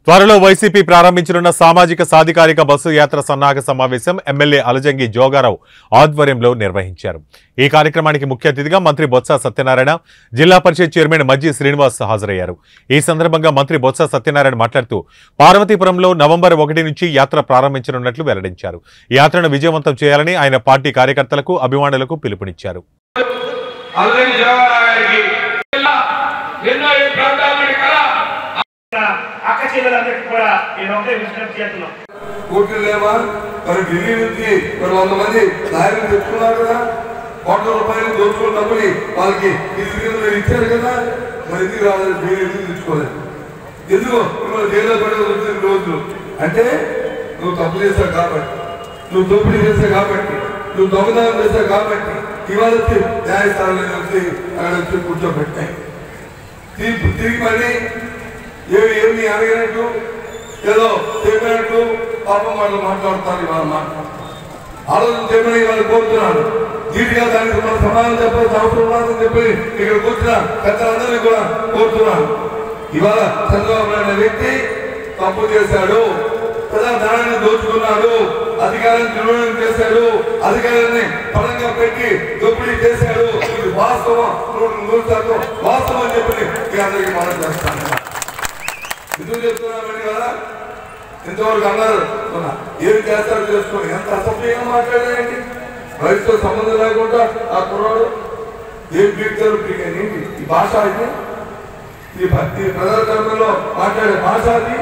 త్వరలో వైసీపీ ప్రారంభించనున్న సామాజిక సాధికారిక బస్సు యాత్ర సన్నాహక సమావేశం ఎమ్మెల్యే అలజంగి జోగారావు ఆధ్వర్యంలో నిర్వహించారు ఈ కార్యక్రమానికి ముఖ్య అతిథిగా మంత్రి బొత్స సత్యనారాయణ జిల్లా పరిషత్ చైర్మన్ మజ్జి శ్రీనివాస్ హాజరయ్యారు ఈ సందర్భంగా మంత్రి బొత్స సత్యనారాయణ మాట్లాడుతూ పార్వతీపురంలో నవంబర్ ఒకటి నుంచి యాత్ర ప్రారంభించనున్నట్లు వెల్లడించారు ఈ యాత్రను విజయవంతం చేయాలని ఆయన పార్టీ కార్యకర్తలకు అభిమానులకు పిలుపునిచ్చారు అల్లరి జవారికి ఎన్నో ఈ ప్రాంతాల నుండి కళ అక్క చెల్లెలందరికీ కూడా నేను ఒకటే విజ్ఞప్తి చేస్తున్నాం కోట్లు లేవా మరి ఢిల్లీ నుంచి మరి వంద మంది లాయర్లు తెచ్చుకున్నారు కదా కోట్ల రూపాయలు దోచుకున్న డబ్బుని వాళ్ళకి ఇసుక కింద మీరు ఇచ్చారు కదా మరి ఎందుకు రాలేదు మీరు ఎందుకు తెచ్చుకోలేదు ఎందుకు మిమ్మల్ని జైల్లో పడేది వచ్చిన రోజులు అంటే నువ్వు తప్పు చేశావు కాబట్టి నువ్వు దోపిడీ చేశావు కాబట్టి నువ్వు దొంగతనం చేశావు కాబట్టి ఇవాళ వచ్చి న్యాయస్థానంలో వచ్చి అక్కడ వచ్చి కూర్చోబెట్టాయి తిరిగి తిరిగి మళ్ళీ ఏమి ఏమి అడిగినట్టు ఏదో చెప్పినట్టు పాపం వాళ్ళు మాట్లాడుతారు ఇవాళ మాట్లాడుతారు ఆలోచన చెప్పని వాళ్ళు కోరుతున్నాను ధీటుగా దానికి మన సమాధానం చెప్పాల్సిన అవసరం ఉన్నదని చెప్పి ఇక్కడ కూర్చున్న పెద్దలందరినీ కూడా కోరుతున్నాను ఇవాళ చంద్రబాబు నాయుడు అనే వ్యక్తి తప్పు చేశాడు ప్రజా ధనాన్ని దోచుకున్నాడు అధికారాన్ని దుర్వినియోగం చేశాడు అధికారాన్ని పరంగా పెట్టి దోపిడీ చేశాడు ఇది వాస్తవం నూరు నూరు శాతం వాస్తవం అని చెప్పి మీ అందరికీ మనం చేస్తాను ఎందుకు చెప్తున్నామండి కదా ఇంతవరకు అన్నారు మొన్న ఏం చేస్తారో చేసుకోండి ఎంత అసభ్యంగా మాట్లాడారండి వయసుతో సంబంధం లేకుండా ఆ కుర్రాడు ఏం పీకుతారు పీకండి ఏంటి ఈ భాష అయితే ఈ భ- ఈ ప్రజల ధర్మంలో మాట్లాడే భాష అది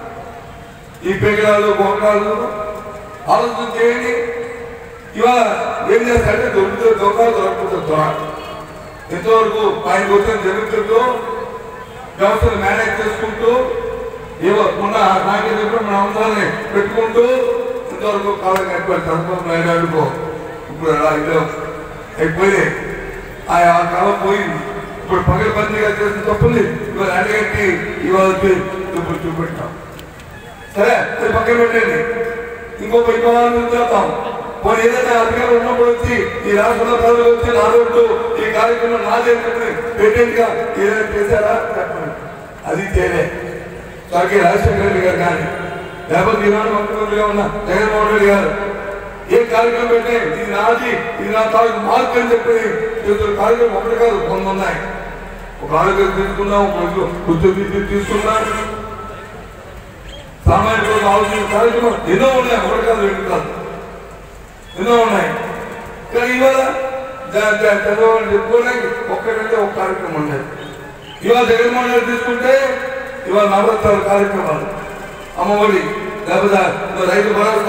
ఈ పెగడాలు గోండాలు ఆలోచన చేయండి ఇవాళ ఏం చేస్తారంటే దొరికితే దొంగ దొరకకపోతే దొర ఇంతవరకు ఆయనకు వచ్చిన చరిత్రలో వ్యవస్థను మేనేజ్ చేసుకుంటూ ఏవో మొన్న నాకే చెప్పిన మన అంశాలని పెట్టుకుంటూ ఇంతవరకు కాలం గడిపారు చంద్రబాబు నాయుడు అనుకో ఇప్పుడు అలా ఇదో అయిపోయి ఆ ఆ కాలం పోయింది ఇప్పుడు పగలబందీగా చేసిన తప్పుని ఇవాళ అడగట్టి ఇవాళ వచ్చి ఇప్పుడు చూపెట్టాం సరే అది పక్కన పెట్టండి ఇంకో ఇంకో వాళ్ళని చేద్దాం పోనీ ఏదైనా అధికారం ఉన్నప్పుడు వచ్చి ఈ రాష్ట్రంలో ప్రజలు వచ్చి నా రోడ్డు ఈ కార్యక్రమం నాదే చెప్పి పేటెంట్ గా ఏదైనా చేశారా చెప్పండి అది చేయలే కాకి రాజశేఖర రెడ్డి గారు కానీ లేకపోతే ఈనాడు ముఖ్యమంత్రిగా ఉన్న జగన్మోహన్ రెడ్డి గారు ఏ కార్యక్రమం పెట్టే ఇది నాది ఇది నా తాలూకు మార్పు అని చెప్పి చేస్తున్న కార్యక్రమం ఒకటి కాదు కొన్ని ఉన్నాయి ఒక ఆరోగ్యం తీసుకున్నాం ఒక ఉద్యోగం తీసుకున్నాం సామాజిక ఆలోచన కార్యక్రమం ఎన్నో ఉన్నాయి ఒకటి కాదు రెండు కాదు ఎన్నో ఉన్నాయి కానీ ఇవాళ జ- జ- చంద్రబాబు నాయుడు చెప్పుకోవడానికి ఒక్కటంటే ఒక కార్యక్రమం ఉండేది ఇవాళ జగన్మోహన్ రెడ్డి తీసుకుంటే ఇవాళ నవరత్నాల కార్యక్రమాలు అమ్మఒడి లేకపోతే రైతు భరోసా